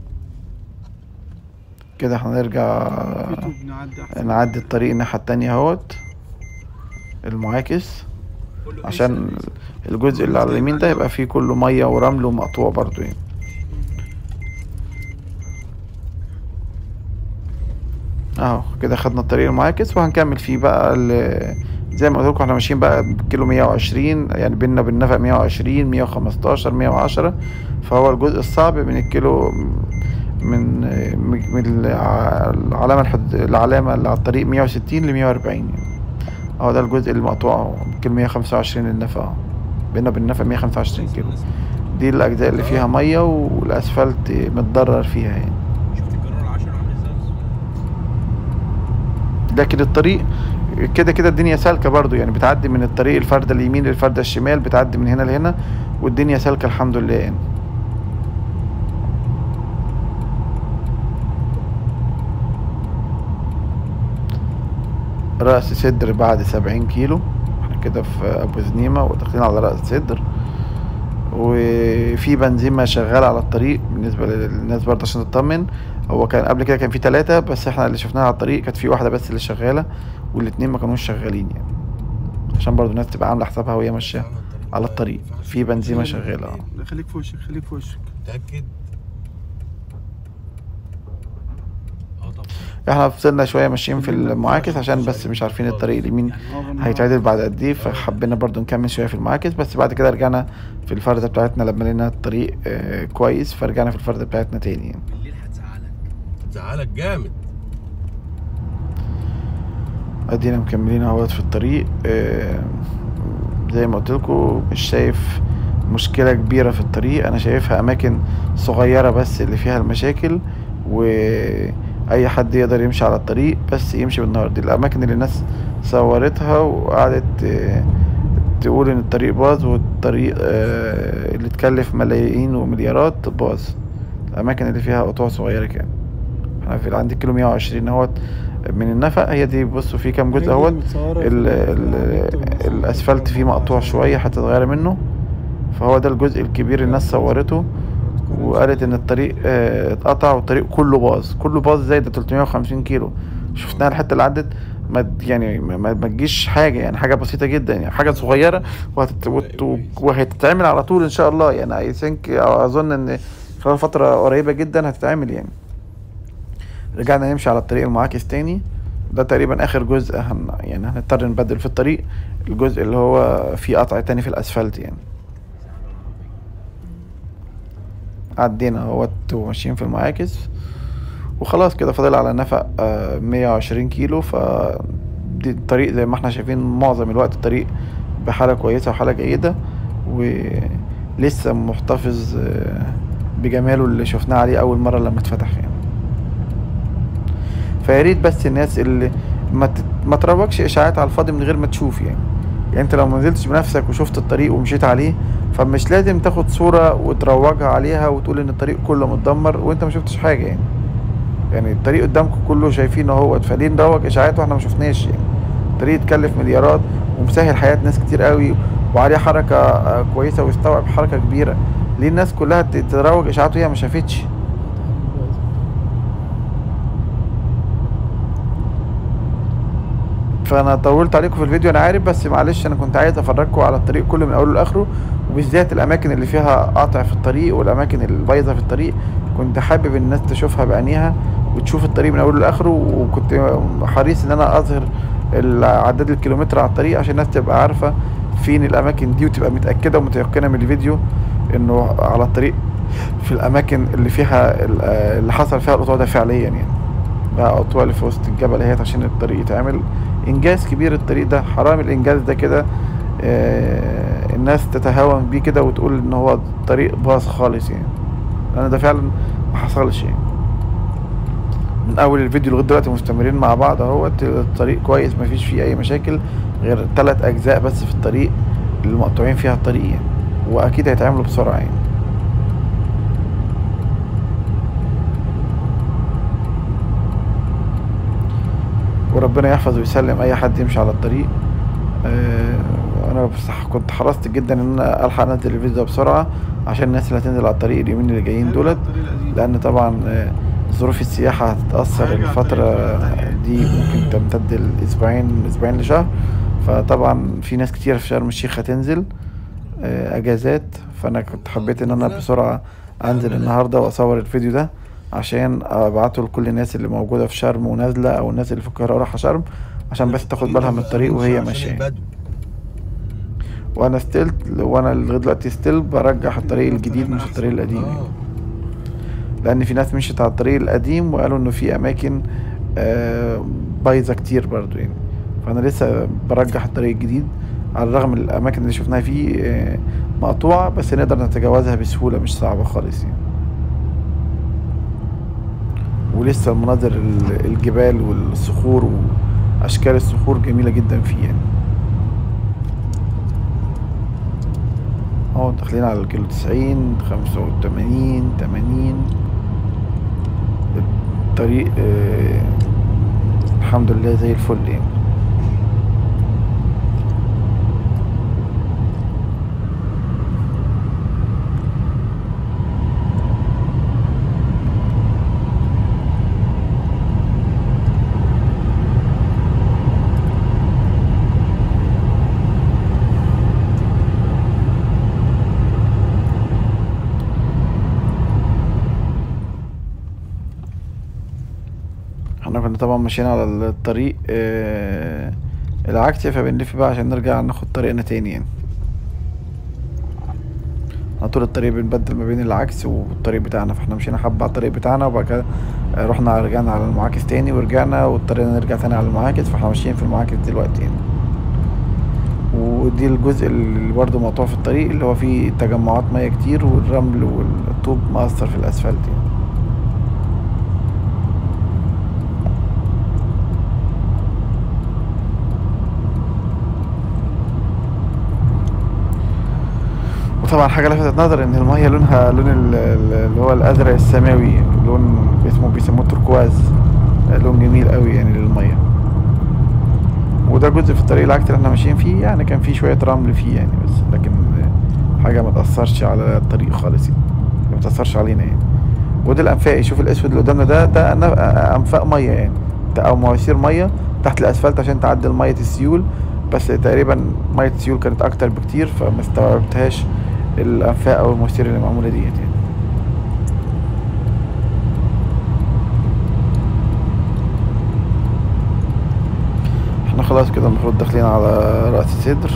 كده احنا نرجع يوتيوب نعدي احسن نعدي الطريق الناحية التانية اهوت المعاكس عشان الجزء اللي على اليمين ده يبقى فيه كله مية ورمل ومقطوع برضو يعني اهو كده خدنا الطريق المعاكس وهنكمل فيه بقى ال- زي ما قلت لكم احنا ماشيين بقى بكيلو 120 يعني بينا بالنفق 120 115 110 فهو الجزء الصعب من الكيلو من من الع- العلامة الحد... العلامة اللي على الطريق 160 ل 140 يعني اهو ده الجزء المقطوع اهو كيلو 125 النفق اهو بينا بالنفق 125 كيلو دي الأجزاء اللي فيها مية والأسفلت متضرر فيها يعني شفت الجرار العشرة عامل ازاي لكن الطريق كده كده الدنيا سالكة برضو يعني بتعدي من الطريق الفردة اليمين للفردة الشمال بتعدي من هنا لهنا والدنيا سالكة الحمد لله يعني رأس صدر بعد سبعين كيلو احنا كده في أبو زنيمة وداخلين على رأس صدر وفي بنزيمة شغالة على الطريق بالنسبة للناس برضه عشان تطمن هو كان قبل كده كان في ثلاثة بس احنا اللي شفناها على الطريق كانت في واحدة بس اللي شغالة والاتنين ما كانوش شغالين يعني عشان برضه الناس تبقى عاملة حسابها وهي ماشية على الطريق في بنزيمة شغالة اه لا، خليك في وشك خليك في وشك متأكد اه طبعا احنا فضلنا شوية ماشيين في المعاكس عشان بس مش عارفين الطريق اليمين هيتعدل بعد قد ايه فحبينا برضو نكمل شوية في المعاكس بس بعد كده رجعنا في الفردة بتاعتنا لما لقينا الطريق آه كويس فرجعنا في الفردة بتاعتنا تاني يعني. بالليل هتزعلك تزعلك جامد ادينا مكملين اهوت في الطريق آه، زي ما قلت لكم مش شايف مشكلة كبيرة في الطريق انا شايفها اماكن صغيرة بس اللي فيها المشاكل واي حد يقدر يمشي على الطريق بس يمشي بالنهار دي الاماكن اللي الناس صورتها وقعدت آه، تقول ان الطريق باظ والطريق آه، اللي اتكلف ملايين ومليارات باظ الاماكن اللي فيها قطوع صغيرة كان احنا في عندي كيلو 120 اهوت من النفق هي دي بصوا في كام جزء اهوت ال ال الاسفلت فيه مقطوع شويه هتتغير منه فهو ده الجزء الكبير الناس صورته وقالت ان الطريق آه، اتقطع والطريق كله باظ كله باظ زي ده 350 كيلو شفناها الحته اللي عدت ما د- يعني ما, ما ما تجيش حاجه يعني حاجه بسيطه جدا يعني حاجه صغيره وهتت وت- وهتتعمل على طول ان شاء الله يعني اي ثينك او اظن ان خلال فتره قريبه جدا هتتعمل يعني رجعنا نمشي على الطريق المعاكس تاني ده تقريبا اخر جزء هن يعني هنضطر نبدل في الطريق الجزء اللي هو فيه قطع تاني في الاسفلت يعني عدينا اهوت وماشيين في المعاكس وخلاص كده فاضل على نفق آه، 120 كيلو ف دي الطريق زي ما احنا شايفين معظم الوقت الطريق بحالة كويسة وحالة جيدة ولسه محتفظ آه، بجماله اللي شفناه عليه أول مرة لما اتفتح يعني فيا ريت بس الناس اللي ما تت- ما تروجش اشاعات على الفاضي من غير ما تشوف يعني يعني انت لو ما نزلتش بنفسك وشفت الطريق ومشيت عليه فمش لازم تاخد صورة وتروجها عليها وتقول ان الطريق كله متدمر وانت ما شفتش حاجة يعني يعني الطريق قدامكم كله شايفينه اهوت فليه نروج اشاعات واحنا ما شفناش يعني الطريق اتكلف مليارات ومسهل حياة ناس كتير قوي وعليه حركة آه، كويسة ويستوعب حركة كبيرة ليه الناس كلها ت- تروج اشاعات وهي ما شافتش فانا طولت عليكم في الفيديو انا عارف بس معلش انا كنت عايز افرجكم على الطريق كله من اوله لاخره وبالذات الاماكن اللي فيها قطع في الطريق والاماكن البايظه في الطريق كنت حابب الناس تشوفها بعينيها وتشوف الطريق من اوله لاخره وكنت حريص ان انا اظهر عداد الكيلومتر على الطريق عشان الناس تبقى عارفه فين الاماكن دي وتبقى متاكده ومتيقنه من الفيديو انه على الطريق في الاماكن اللي فيها ال- آه، اللي حصل فيها القطوع ده فعليا يعني بقى قطوع اللي في وسط الجبل اهيت عشان الطريق يتعمل انجاز كبير الطريق ده حرام الانجاز ده كده آه، الناس تتهاون بيه كده وتقول ان هو طريق باظ خالص يعني لان ده فعلا ما حصلش يعني من اول الفيديو لغايه دلوقتي مستمرين مع بعض اهوت الطريق كويس ما فيش فيه اي مشاكل غير ثلاث اجزاء بس في الطريق اللي مقطوعين فيها الطريق يعني واكيد هيتعملوا بسرعه يعني وربنا يحفظ ويسلم اي حد يمشي على الطريق آه، انا بصح كنت حرصت جدا ان انا الحق انزل الفيديو ده بسرعه عشان الناس اللي هتنزل على الطريق اليومين اللي جايين دولت لان طبعا آه، ظروف السياحه هتتاثر هيرجع الفتره الطريق دي ممكن تمتد لاسبوعين اسبوعين لشهر فطبعا في ناس كتير في شرم الشيخ هتنزل آه، اجازات فانا كنت حبيت ان انا بسرعه انزل النهارده واصور الفيديو ده عشان ابعته لكل الناس اللي موجوده في شرم ونازله او الناس اللي في القاهره رايحه شرم عشان بس تاخد بالها من الطريق وهي عشان ماشيه البدو. وانا ستيل وانا لغايه دلوقتي ستيل برجح الطريق الجديد مش الطريق القديم يعني. آه. لان في ناس مشيت على الطريق القديم وقالوا انه في اماكن آه، بايظه كتير برضو يعني فانا لسه برجح الطريق الجديد على الرغم من الاماكن اللي شفناها فيه آه، مقطوعه بس نقدر نتجاوزها بسهوله مش صعبه خالص يعني ولسه المناظر ال- الجبال والصخور واشكال الصخور جميله جدا فيه يعني اهو داخلين على الكيلو تسعين خمسة وتمانين تمانين الطريق آه الحمد لله زي الفل يعني احنا كنا طبعا ماشيين على الطريق آه العكسي فبنلف بقى عشان نرجع ناخد طريقنا تاني يعني على طول الطريق بنبدل ما بين العكس والطريق بتاعنا فاحنا مشينا حبة على الطريق بتاعنا وبعد كده آه، رحنا رجعنا على المعاكس تاني ورجعنا واضطرينا نرجع تاني على المعاكس فاحنا ماشيين في المعاكس دلوقتي يعني ودي الجزء اللي برضه مقطوع في الطريق اللي هو فيه تجمعات مياه كتير والرمل والطوب مأثر في الأسفلت يعني وطبعا حاجة لفتت نظر ان المية لونها لون ال- ال- اللي هو الازرق السماوي لون اسمه بيسموه تركواز لون جميل قوي يعني للمية وده جزء في الطريق العكسي اللي احنا ماشيين فيه يعني كان فيه شوية رمل فيه يعني بس لكن حاجة ما تأثرش على الطريق خالص يعني ما تأثرش علينا يعني وده الانفاق شوف الاسود اللي قدامنا ده ده أنا- انفاق مية يعني ده او مواسير مية تحت الاسفلت عشان تعدل مية السيول بس تقريبا مية السيول كانت اكتر بكتير فما استوعبتهاش الانفاق او المواسير اللي معمولة ديت يعني احنا خلاص كده المفروض داخلين على رأس سدر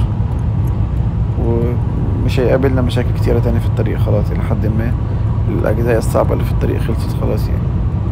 ومش هيقابلنا مشاكل كتيرة تاني في الطريق خلاص إلى حد ما الأجزاء الصعبة اللي في الطريق خلصت خلاص يعني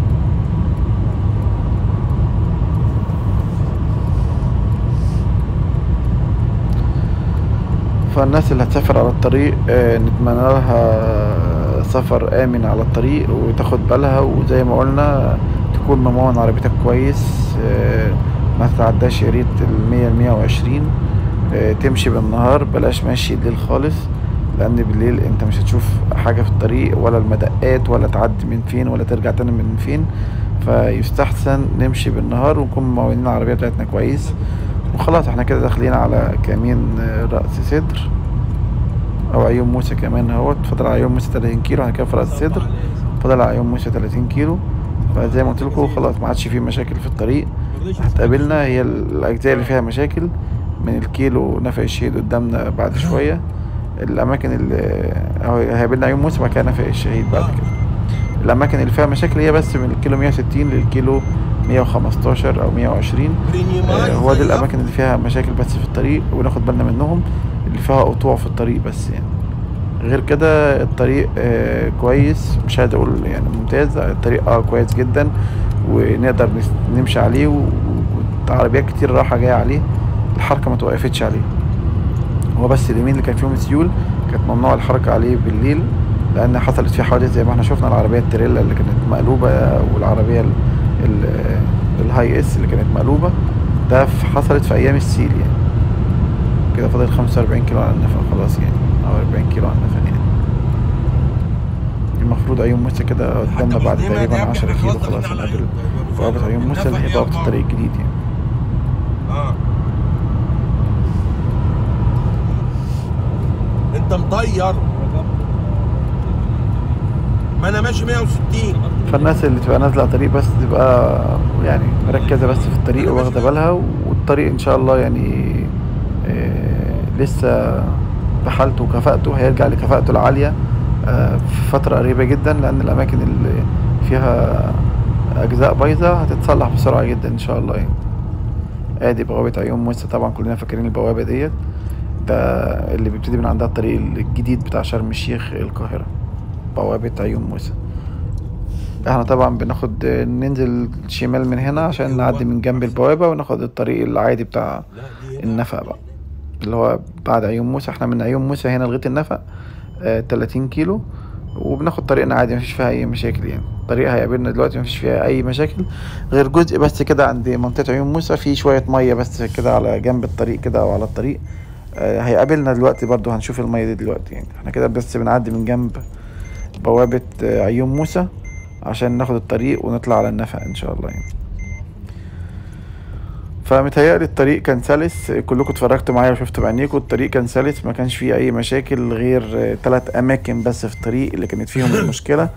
فالناس اللي هتسافر على الطريق آه، نتمنى لها سفر آمن على الطريق وتاخد بالها وزي ما قلنا تكون ممون عربيتك كويس آه، ما تتعداش يا ريت المية المية وعشرين آه، تمشي بالنهار بلاش ماشي الليل خالص لأن بالليل انت مش هتشوف حاجة في الطريق ولا المدقات ولا تعدي من فين ولا ترجع تاني من فين فيستحسن نمشي بالنهار ونكون ممونين العربية بتاعتنا كويس وخلاص احنا كده داخلين على كمين آه، رأس صدر او عيون موسى كمان اهوت فاضل على عيون موسى 30 كيلو احنا كده في رأس صدر فاضل على عيون موسى 30 كيلو فزي ما قلت لكم خلاص ما عادش فيه مشاكل في الطريق هتقابلنا هي الاجزاء اللي فيها مشاكل من الكيلو نفق الشهيد قدامنا بعد شويه الاماكن اللي اهو هيقابلنا عيون موسى بعد كده نفق الشهيد بعد كده الاماكن اللي فيها مشاكل هي بس من الكيلو 160 للكيلو 115 او 120 آه، هو دي الاماكن اللي فيها مشاكل بس في الطريق وناخد بالنا منهم اللي فيها قطوع في الطريق بس يعني غير كده الطريق آه كويس مش عايز اقول يعني ممتاز الطريق اه كويس جدا ونقدر نس- نمشي عليه و- وعربيات كتير رايحة جاية عليه الحركة ما توقفتش عليه هو بس اليمين اللي كان فيهم سيول كانت ممنوع الحركة عليه بالليل لأن حصلت فيه حوادث زي ما احنا شفنا العربية التريلا اللي كانت مقلوبة والعربية ال- ال- الهاي اس اللي كانت مقلوبة ده في- حصلت في أيام السيل يعني كده فاضل 45 كيلو على النفق خلاص يعني أو 40 كيلو على النفق يعني المفروض عيون موسى كده قدامنا بعد تقريبا 10 كيلو خلاص هنقابل بوابة عيون موسى اللي هي بوابة الطريق الجديد يعني اه انت مطير ما انا ماشي 160 فالناس اللي تبقى نازله على الطريق بس تبقى يعني مركزه بس في الطريق واخده بالها والطريق ان شاء الله يعني آه، لسه بحالته وكفاءته هيرجع لكفاءته العاليه آه، في فتره قريبه جدا لان الاماكن اللي فيها اجزاء بايظه هتتصلح بسرعه جدا ان شاء الله يعني ادي بوابه عيون موسى طبعا كلنا فاكرين البوابه ديت ده اللي بيبتدي من عندها الطريق الجديد بتاع شرم الشيخ القاهره بوابه عيون موسى احنا طبعا بناخد ننزل شمال من هنا عشان نعدي من جنب البوابة وناخد الطريق العادي بتاع النفق بقى اللي هو بعد عيون موسى احنا من عيون موسى هنا لغاية النفق اه 30 كيلو وبناخد طريقنا عادي مفيش فيها اي مشاكل يعني الطريق هيقابلنا دلوقتي مفيش فيها اي مشاكل غير جزء بس كده عند منطقة عيون موسى في شوية مية بس كده على جنب الطريق كده او على الطريق اه هيقابلنا دلوقتي برضو هنشوف المية دي دلوقتي يعني احنا كده بس بنعدي من جنب بوابة اه عيون موسى عشان ناخد الطريق ونطلع على النفق ان شاء الله يعني فمتهيألي الطريق كان سلس كلكم اتفرجتوا معايا وشفتوا بعينيكم الطريق كان سلس ما كانش فيه اي مشاكل غير ثلاث اماكن بس في الطريق اللي كانت فيهم المشكله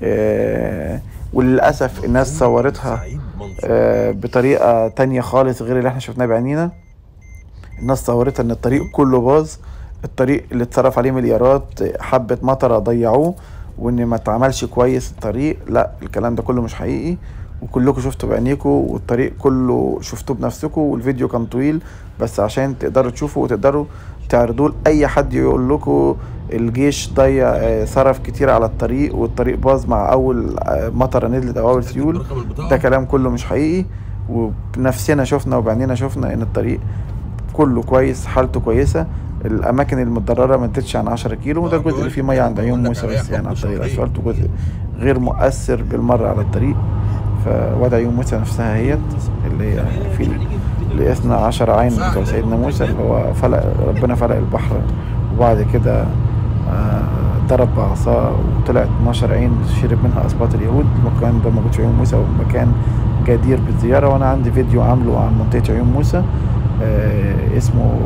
آه، وللاسف الناس صورتها سعيد منصور آه، بطريقه تانية خالص غير اللي احنا شفناه بعينينا الناس صورتها ان الطريق كله باظ الطريق اللي اتصرف عليه مليارات حبة مطرة ضيعوه وان ما اتعملش كويس الطريق لا الكلام ده كله مش حقيقي وكلكم شفتوا بعينيكم والطريق كله شفتوه بنفسكم والفيديو كان طويل بس عشان تقدروا تشوفوا وتقدروا تعرضوه لاي حد يقول لكم الجيش ضيع آه، صرف كتير على الطريق والطريق باظ مع اول آه، مطره نزلت او اول سيول رقم البطاقة. ده كلام كله مش حقيقي وبنفسنا شفنا وبعينينا شفنا ان الطريق كله كويس حالته كويسه الاماكن المتضرره ما تزيدش عن 10 كيلو وده الجزء اللي فيه ميه عند عيون موسى بس يعني على الطريق الاسفلت وجزء غير مؤثر بالمره على الطريق فواد عيون موسى نفسها هي اللي هي في اللي اثنى عشر عين بتوع سيدنا موسى اللي هو فلق ربنا فلق البحر وبعد كده آه، ضرب بعصاه وطلع 12 عين شرب منها اسباط اليهود المكان ده موجود في عيون موسى ومكان جدير بالزيارة وانا عندي فيديو عامله عن منطقة عيون موسى آه اسمه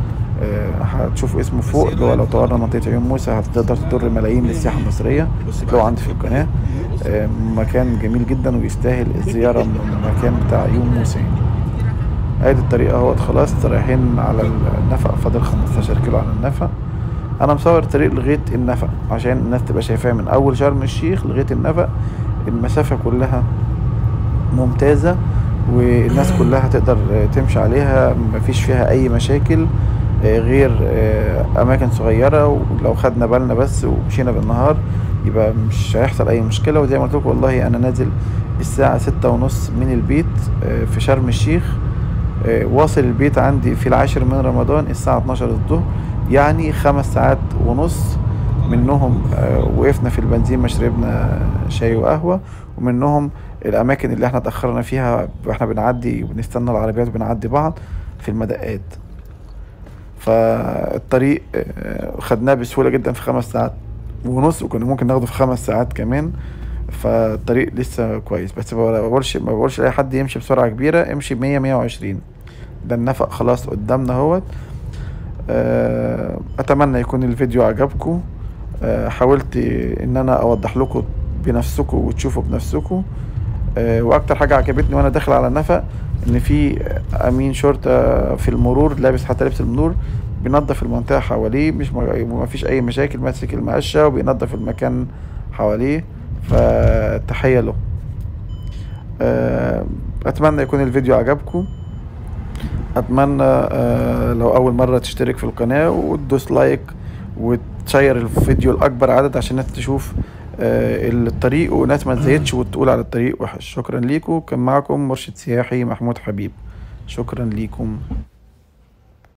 آه هتشوفوا اسمه فوق اللي هو لو طورنا منطقة عيون موسى هتقدر تضر ملايين للسياحة المصرية هتلاقوه عندي في القناة آه مكان جميل جدا ويستاهل الزيارة من المكان بتاع عيون موسى يعني. ادي الطريق اهوت خلاص رايحين على النفق فاضل 15 كيلو على النفق انا مصور الطريق لغايه النفق عشان الناس تبقى شايفاه من اول شرم الشيخ لغايه النفق المسافه كلها ممتازه والناس كلها تقدر تمشي عليها مفيش فيها اي مشاكل آه، غير آه، اماكن صغيره ولو خدنا بالنا بس ومشينا بالنهار يبقى مش هيحصل اي مشكله وزي ما قلت لكم والله انا نازل الساعه ستة ونص من البيت آه، في شرم الشيخ آه، واصل البيت عندي في العاشر من رمضان الساعة 12 الظهر يعني خمس ساعات ونص منهم آه، وقفنا في البنزين ما شربنا شاي وقهوة ومنهم الأماكن اللي احنا اتأخرنا فيها واحنا بنعدي وبنستنى العربيات وبنعدي بعض في المدقات فالطريق آه، خدناه بسهولة جدا في خمس ساعات ونص وكنا ممكن ناخده في خمس ساعات كمان فالطريق لسه كويس بس ما بقولش ما بقولش لاي حد يمشي بسرعه كبيره امشي 100 120 ده النفق خلاص قدامنا اهوت آه، اتمنى يكون الفيديو عجبكم آه، حاولت ان انا اوضح لكم بنفسكم وتشوفوا بنفسكم آه، واكتر حاجه عجبتني وانا داخل على النفق ان في امين شرطه في المرور لابس حتى لبس المرور بينظف المنطقه حواليه مش ما فيش اي مشاكل ماسك المقشه وبينظف المكان حواليه فتحيه له آه، اتمنى يكون الفيديو عجبكم اتمنى آه، لو اول مره تشترك في القناه وتدوس لايك تشير الفيديو لاكبر عدد عشان الناس تشوف آه، الطريق وناس ما تزيدش وتقول على الطريق وحش شكرا ليكم كان معكم مرشد سياحي محمود حبيب شكرا ليكم